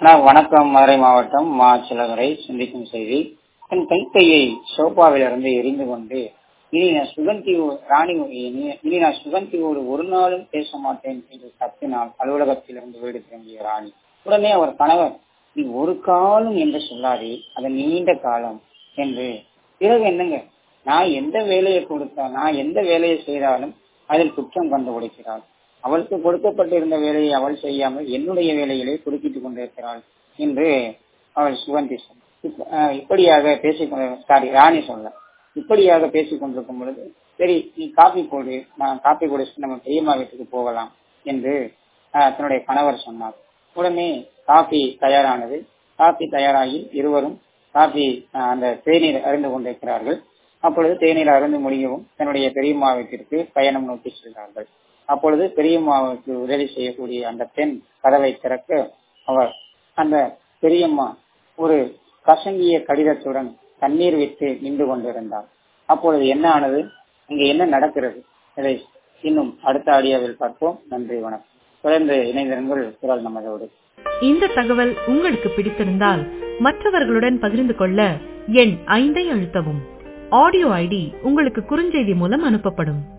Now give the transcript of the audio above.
நான் வணக்கம் மதுரை மாவட்டம் மா சிலவரை சிந்திக்கும் செய்தி தன் கைப்பையை சோபாவிலிருந்து எரிந்து கொண்டு இனி நான் சுகந்தி ராணி இனி- இனி நான் சுகந்தியோடு ஒரு நாளும் பேச மாட்டேன் என்று கத்தினால் அலுவலகத்திலிருந்து வீடு திரும்பிய ராணி உடனே அவர் கணவர் நீ ஒரு காலம் என்று சொல்லாதே அது நீண்ட காலம் என்று பிறகு என்னங்க நான் எந்த வேலையை கொடுத்தா நான் எந்த வேலையை செய்தாலும் அதில் குற்றம் கண்டுபிடிக்கிறாள் அவளுக்கு கொடுக்கப்பட்டிருந்த வேலையை அவள் செய்யாமல் என்னுடைய வேலைகளை குறுக்கிட்டுக் கொண்டிருக்கிறாள் என்று அவள் சுகந்தி சொன்னார். இப்ப- அஹ் இப்படியாக பேசிக் சாரி ராணி சொல்ல இப்படியாக பேசிக் கொண்டிருக்கும் பொழுது சரி நீ காப்பி போடு நான் காப்பி குடிச்சு நம்ம பெரியம்மா வீட்டுக்கு போகலாம் என்று அஹ், தன்னுடைய கணவர் சொன்னார் உடனே காபி தயாரானது காபி தயாராகி இருவரும் காபி அஹ், அந்த தேநீர் அருந்து கொண்டிருக்கிறார்கள் அப்பொழுது தேநீர் அருந்து முடியவும் தன்னுடைய பெரியம்மா வீட்டிற்கு பயணம் நோக்கி செல்கிறார்கள் அப்பொழுது பெரியம்மாவுக்கு உதவி செய்யக்கூடிய அந்த பெண் கதவை திறக்க அவர் அந்த பெரியம்மா ஒரு கசங்கிய கடிதத்துடன் தண்ணீர் விட்டு நின்று கொண்டிருந்தார் அப்பொழுது என்ன ஆனது இங்கு என்ன நடக்கிறது இதை இன்னும் அடுத்த ஆடியோவில் பார்ப்போம் நன்றி வணக்கம் தொடர்ந்து இணைந்திருங்கள் குரல் நமதோடு இந்த தகவல் உங்களுக்கு பிடித்திருந்தால் மற்றவர்களுடன் பகிர்ந்து கொள்ள எண் ஐந்தை அழுத்தவும் ஆடியோ ஐடி உங்களுக்கு குறுஞ்செய்தி மூலம் அனுப்பப்படும்